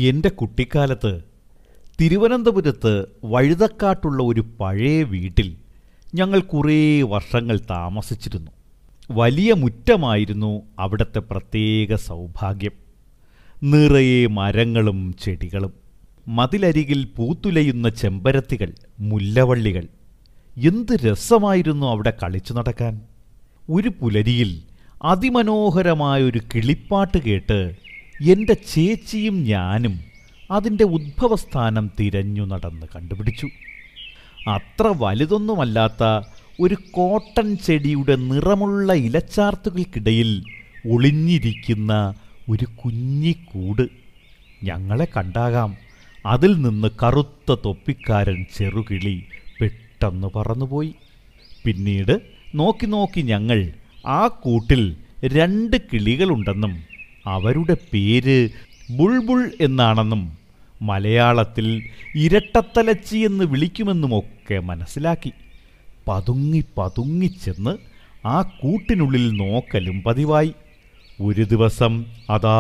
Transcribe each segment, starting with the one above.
എൻ്റെ കുട്ടിക്കാലത്ത് തിരുവനന്തപുരത്ത് വഴുതക്കാട്ടുള്ള ഒരു പഴയ വീട്ടിൽ ഞങ്ങൾ കുറേ വർഷങ്ങൾ താമസിച്ചിരുന്നു വലിയ മുറ്റമായിരുന്നു അവിടുത്തെ പ്രത്യേക സൗഭാഗ്യം നിറയെ മരങ്ങളും ചെടികളും മതിലരികിൽ പൂത്തുലയുന്ന ചെമ്പരത്തികൾ മുല്ലവള്ളികൾ എന്ത് രസമായിരുന്നു അവിടെ കളിച്ചു നടക്കാൻ ഒരു പുലരിയിൽ അതിമനോഹരമായൊരു കിളിപ്പാട്ട് കേട്ട് എൻ്റെ ചേച്ചിയും ഞാനും അതിൻ്റെ ഉദ്ഭവസ്ഥാനം തിരഞ്ഞു നടന്ന് കണ്ടുപിടിച്ചു അത്ര വലുതൊന്നുമല്ലാത്ത ഒരു കോട്ടൺ ചെടിയുടെ നിറമുള്ള ഇലച്ചാർത്തുകൾക്കിടയിൽ ഒളിഞ്ഞിരിക്കുന്ന ഒരു കുഞ്ഞിക്കൂട് ഞങ്ങളെ കണ്ടാകാം അതിൽ നിന്ന് കറുത്ത തൊപ്പിക്കാരൻ ചെറുകിളി പെട്ടെന്ന് പറന്നുപോയി പിന്നീട് നോക്കി നോക്കി ഞങ്ങൾ ആ കൂട്ടിൽ രണ്ട് കിളികളുണ്ടെന്നും അവരുടെ പേര് ബുൾബുൾ എന്നാണെന്നും മലയാളത്തിൽ ഇരട്ടത്തലച്ചി എന്ന് വിളിക്കുമെന്നുമൊക്കെ മനസ്സിലാക്കി പതുങ്ങി പതുങ്ങിച്ചെന്ന് ആ കൂട്ടിനുള്ളിൽ നോക്കലും പതിവായി ഒരു ദിവസം അതാ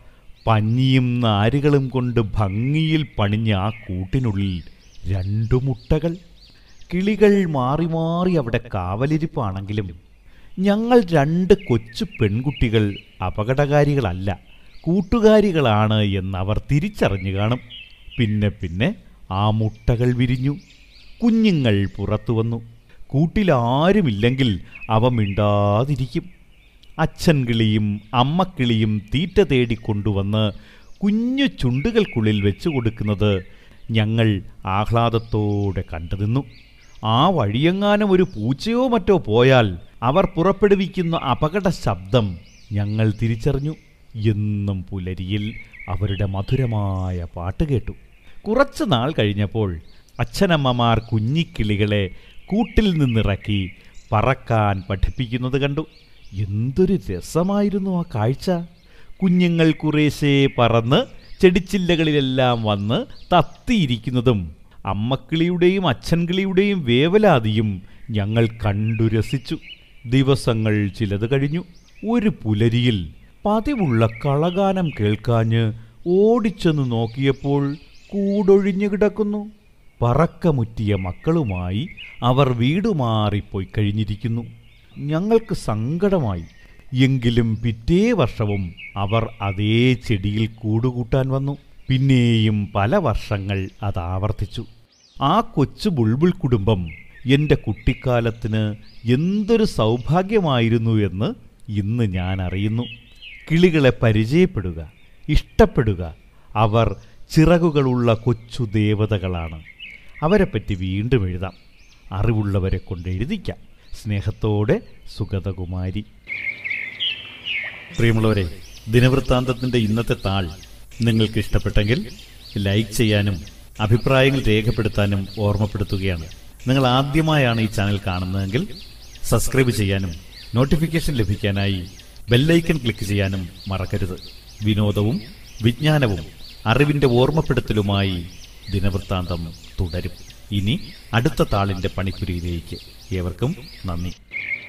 പഞ്ഞിയും നാരുകളും കൊണ്ട് ഭംഗിയിൽ പണിഞ്ഞ ആ കൂട്ടിനുള്ളിൽ രണ്ടു മുട്ടകൾ കിളികൾ മാറി മാറി അവിടെ കാവലിരിപ്പാണെങ്കിലും ഞങ്ങൾ രണ്ട് കൊച്ചു പെൺകുട്ടികൾ അപകടകാരികളല്ല കൂട്ടുകാരികളാണ് എന്നവർ തിരിച്ചറിഞ്ഞു കാണും പിന്നെ പിന്നെ ആ മുട്ടകൾ വിരിഞ്ഞു കുഞ്ഞുങ്ങൾ പുറത്തു വന്നു കൂട്ടിലാരുമില്ലെങ്കിൽ അവ മിണ്ടാതിരിക്കും അച്ഛൻ കിളിയും അമ്മക്കിളിയും തീറ്റ തേടി കൊണ്ടുവന്ന് കുഞ്ഞു ചുണ്ടുകൾക്കുള്ളിൽ വെച്ചു കൊടുക്കുന്നത് ഞങ്ങൾ ആഹ്ലാദത്തോടെ കണ്ടു നിന്നു ആ വഴിയെങ്ങാനും ഒരു പൂച്ചയോ മറ്റോ പോയാൽ അവർ പുറപ്പെടുവിക്കുന്ന അപകട ശബ്ദം ഞങ്ങൾ തിരിച്ചറിഞ്ഞു എന്നും പുലരിയിൽ അവരുടെ മധുരമായ പാട്ട് കേട്ടു കുറച്ചു നാൾ കഴിഞ്ഞപ്പോൾ അച്ഛനമ്മമാർ കുഞ്ഞിക്കിളികളെ കൂട്ടിൽ നിന്നിറക്കി പറക്കാൻ പഠിപ്പിക്കുന്നത് കണ്ടു എന്തൊരു രസമായിരുന്നു ആ കാഴ്ച കുഞ്ഞുങ്ങൾ കുറേശ്ശേ പറന്ന് ചെടിച്ചില്ലകളിലെല്ലാം വന്ന് തത്തിയിരിക്കുന്നതും അമ്മക്കിളിയുടെയും അച്ഛൻകിളിയുടെയും വേവലാതിയും ഞങ്ങൾ കണ്ടു രസിച്ചു ദിവസങ്ങൾ ചിലത് കഴിഞ്ഞു ഒരു പുലരിയിൽ പതിവുള്ള കളഗാനം കേൾക്കാഞ്ഞ് ഓടിച്ചെന്ന് നോക്കിയപ്പോൾ കൂടൊഴിഞ്ഞു കിടക്കുന്നു പറക്കമുറ്റിയ മക്കളുമായി അവർ വീടുമാറിപ്പോയി കഴിഞ്ഞിരിക്കുന്നു ഞങ്ങൾക്ക് സങ്കടമായി എങ്കിലും പിറ്റേ വർഷവും അവർ അതേ ചെടിയിൽ കൂടുകൂട്ടാൻ വന്നു പിന്നെയും പല വർഷങ്ങൾ അത് ആവർത്തിച്ചു ആ കൊച്ചു ബുൾബുൾ കുടുംബം എൻ്റെ കുട്ടിക്കാലത്തിന് എന്തൊരു സൗഭാഗ്യമായിരുന്നു എന്ന് ഇന്ന് ഞാൻ അറിയുന്നു കിളികളെ പരിചയപ്പെടുക ഇഷ്ടപ്പെടുക അവർ ചിറകുകളുള്ള കൊച്ചു ദേവതകളാണ് അവരെപ്പറ്റി വീണ്ടും എഴുതാം അറിവുള്ളവരെ കൊണ്ട് എഴുതിക്കാം സ്നേഹത്തോടെ സുഗതകുമാരി പ്രിയമുള്ളവരെ ദിനവൃത്താന്തത്തിൻ്റെ ഇന്നത്തെ താൾ നിങ്ങൾക്ക് ഇഷ്ടപ്പെട്ടെങ്കിൽ ലൈക്ക് ചെയ്യാനും അഭിപ്രായങ്ങൾ രേഖപ്പെടുത്താനും ഓർമ്മപ്പെടുത്തുകയാണ് നിങ്ങൾ ആദ്യമായാണ് ഈ ചാനൽ കാണുന്നതെങ്കിൽ സബ്സ്ക്രൈബ് ചെയ്യാനും നോട്ടിഫിക്കേഷൻ ലഭിക്കാനായി ബെല്ലൈക്കൺ ക്ലിക്ക് ചെയ്യാനും മറക്കരുത് വിനോദവും വിജ്ഞാനവും അറിവിന്റെ ഓർമ്മപ്പെടുത്തലുമായി ദിനവൃത്താന്തം തുടരും ഇനി അടുത്ത താളിന്റെ പണിപ്പുരയിലേക്ക് ഏവർക്കും നന്ദി